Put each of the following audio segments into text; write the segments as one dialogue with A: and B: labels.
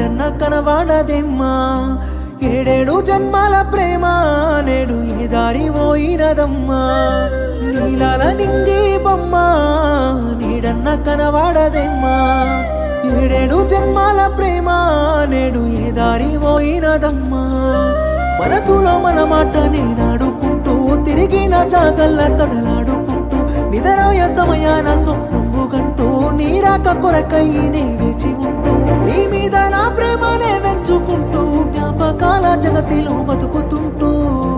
A: నీడన్న కనవాడదేమ్మా ఏడేడు జన్మాల ప్రేమ నేడు ఏ దారి పోయినదమ్మా నీలాల నింగి బొమ్మ నీడన్న కనవాడదేమ్మా ఏడేడు జన్మాల ప్రేమ నేడు ఏ దారి పోయినదమ్మా మనసులో మన మాట నేనాడుకుంటూ తిరిగిన జాగల్ల కదలాడుకుంటూ నిదరాయ సమయాన స్వప్నంబు గంటూ నీరాక కొరకై నే వేచి ఉంటూ నీ మీద నా ప్రేమనే వెంచుకుంటూ జ్ఞాపకాల జగతిలో బతుకుతుంటూ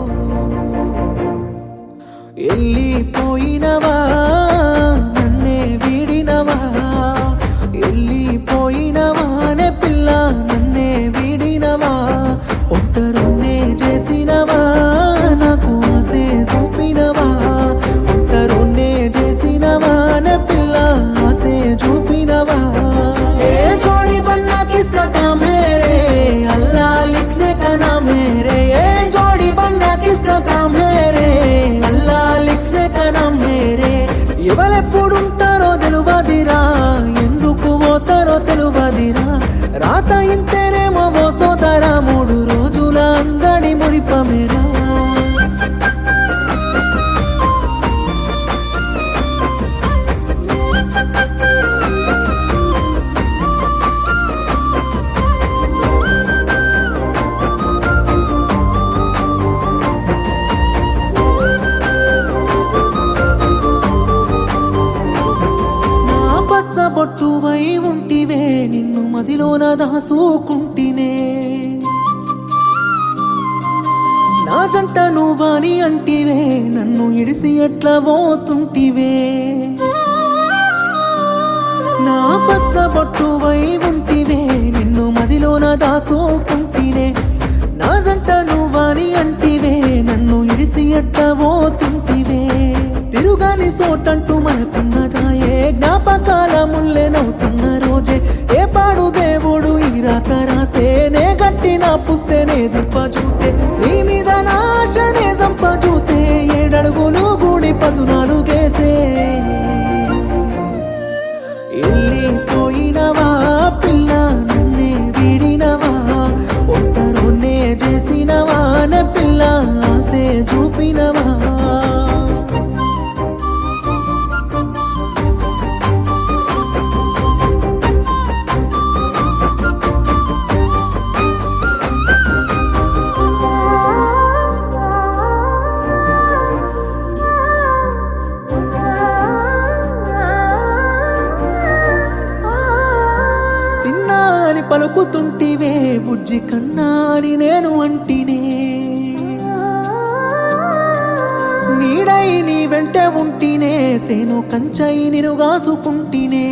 A: ఎల్లిపోయినవా నన్నే వీడినవా ఎల్లిపోయినవా నే పిల్ల నన్నే వీడినవా ఒంటరున్నే చేసినవా నాకు ఆసే చూపినవా ఒంటరున్నే చేసినవా నే పిల్ల ఆసే చూపినవా ఏ జోడి బన్నా కిస్కా కామ్ హై రే అల్లా లిఖనే కా నామ్ హై రే ఏ జోడి బన్నా కిస్కా కామ్ హై రే అల్లా లిఖనే కా నామ్ హై రే ఎవరెప్పుడుంటారో తెలువదిరా ఎందుకు పోతారో తెలువదిరా రాత ఇంతేనేమో ఓ సోదరా మూడు రోజుల అంగడి ముడిపమేరా నా పచ్చ బొట్టువై ఉంటివే నిన్ను మదిలోన దాసుకుంటినే నా జంట నువ్వని అంటివే నన్ను ఇడిసి ఎట్లా పోతుంటివే నా పచ్చ బొట్టువై ఉంటివే నిన్ను మదిలోన దాసుకుంటినే నా జంట నువ్వని అంటివే నన్ను ఇడిసి ఎట్లా పోతుంటివే తిరుగాని సోటంటూ మనకున్నదాయే జ్ఞాపకాల ముల్లె నవ్వుతున్న రోజే ఏ పాడు దేవుడు ఈ రాత రాసే నే గట్టిన పుస్తేనే దింప చూస్తే నీ మీద నా ఆశనే చంప చూస్తే ఏడడుగులు గూడి పదునాలుగేసే వెళ్ళిపోయినవా పిల్ల నన్నే వీడినవా ఒంటరున్నే చేసినవా నే పిల్ల ఆసే చూపినవా సిన్నా అని పలుకుతుంటివే బుజ్జి కన్నా అని నేను అంటినే నీడై నీ వెంట ఉంటినే సేను కంచై నిను గాసుకుంటినే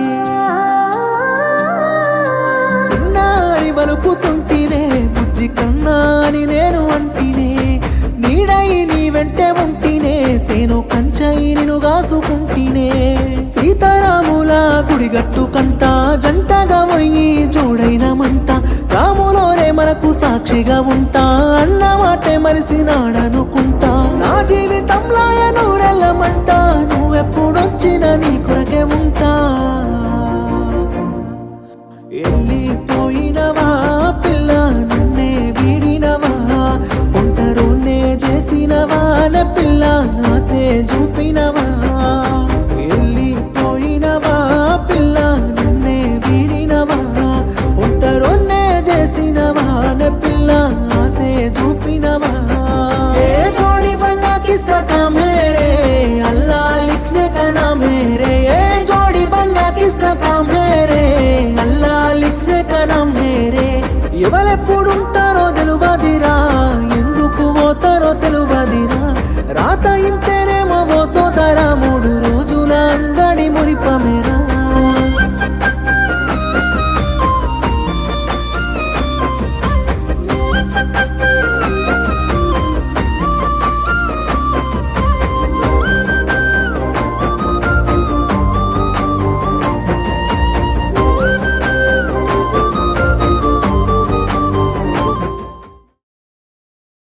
A: సిన్నా అని పలుకుతుంటివే బుజ్జి కన్నా అని నేను అంటినే నీడై నీ వెంట ఉంటినే సేను కంచై నిను గాసుకుంటినే సీతారాముల గుడిగట్టు కంట జంటగా పోయి జోడైన మంట రాములోనే మనకు సాక్షిగా ఉంటా అన్న మాటే మరిసినాడనుకుంటా నా జీవితంలో నూరెళ్ళమంట నువ్వెప్పుడొచ్చిన నీ కొరకే ఉంటా వెళ్ళిపోయినవా పిల్ల నన్నే వీడినవా ఒంటరున్నే చేసినవా నే పిల్ల ఆసే చూపినవా వెళ్ళిపోయినవా పిల్ల నన్నే వీడినవా ఒంటరున్నే చేసినవా నే పిల్ల ఆసే చూపినవా ఏ జోడి బన్నా కిస్కా కామ్ హై రే అల్లా లిఖనే కా నామ్ హై రే ఏ జోడి బన్నా కిస్కా కామ్ హై రే అల్లా లిఖనే కా నామ్ హై రే ఎవరెప్పుడుంటారో